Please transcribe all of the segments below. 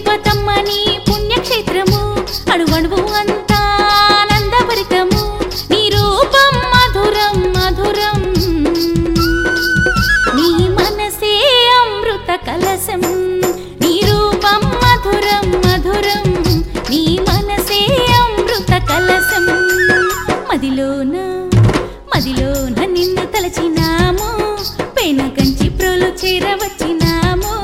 తిరుపతమ్మ నీ పుణ్యక్షేత్రము అణువణువు అంతా ఆనందభరితము నీ రూపం మధురం మధురం నీ మనసే అమృత కలశం నీ రూపం మధురం మధురం నీ మనసే అమృత కలశం మదిలోన మదిలోన నిన్ను తలచినాము పేన కంచి ప్రోలు చేరవచ్చినాము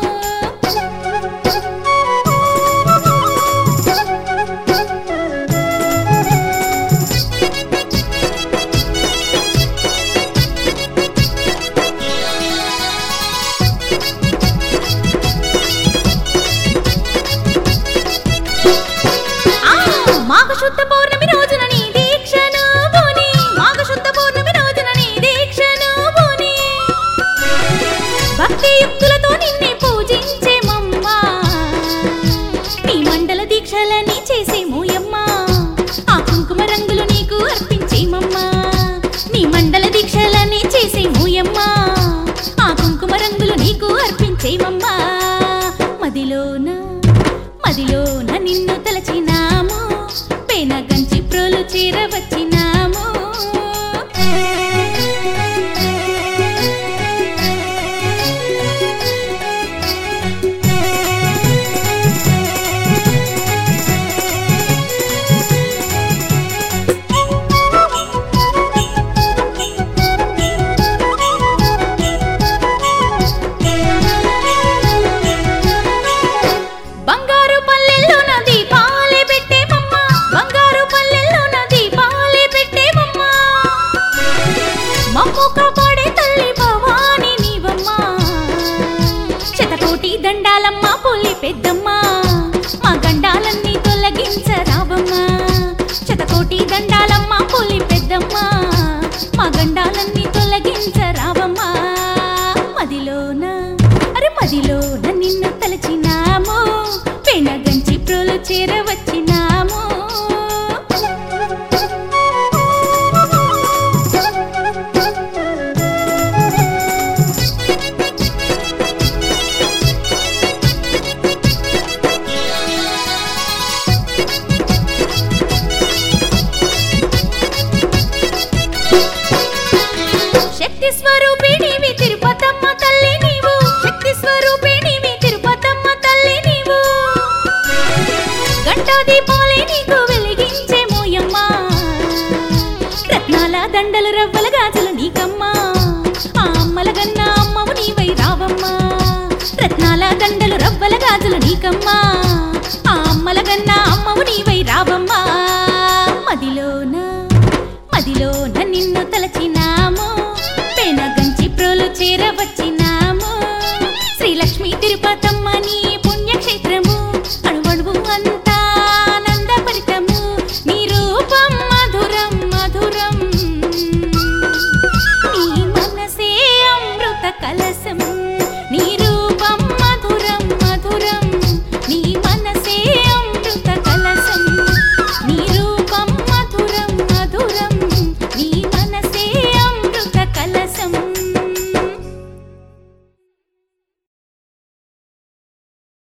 ఆ మాఘశుద్ధ పౌర్ణమి రోజున నీ దీక్షను బోని మాఘశుద్ధ పౌర్ణమి రోజున నీ దీక్షను బోని భక్తి యుక్తులతో నిన్నే పూజించేమమ్మా నీ మండల దీక్షలని చేసేమోయమ్మా ఆ కుంకుమ రంగులు నీకు అర్పించేమమ్మా నీ మండల దీక్షలని చేసేమోయమ్మా ఆ కుంకుమ రంగులు నీకు అర్పించేమమ్మా మదిలోన మదిలోన నిన్ను తలచినాము పేన గంచి ప్రోలు చేరవచ్చినాము బంగారు పల్లెల్లో నా దీపాలే పెట్టేమమ్మా బంగారు పల్లెల్లో నా దీపాలే పెట్టేమమ్మా మమ్ము కాపాడే తల్లి భవాని నీవమ్మా శతకోటి దండాలమ్మ పులి పెద్దమ్మా మా గండాలన్నీ తొలగించరావమ్మా శతకోటి దండాలమ్మ పులి పెద్దమ్మా మా గండాలన్నీ తొలగించరావమ్మా మదిలోన అరే మదిలోన నిన్ను తలచినాము పెనగంచి ప్రోలు చేరవచ్చినాము శక్తి స్వరూపిణివి తిరుపతమ్మ తల్లి నీవు శక్తి స్వరూపిణివి తిరుపతమ్మ తల్లి నీవు గంటా దీపాలే నీకు వెలిగించే మోయమ్మా రత్నాల దండలు రవ్వల గాజులు నీకమ్మా ఆ అమ్మల గన్న అమ్మవు నీవై రావమ్మా రత్నాల దండలు రవ్వల గాజులు నీకమ్మా ఆ అమ్మల గన్న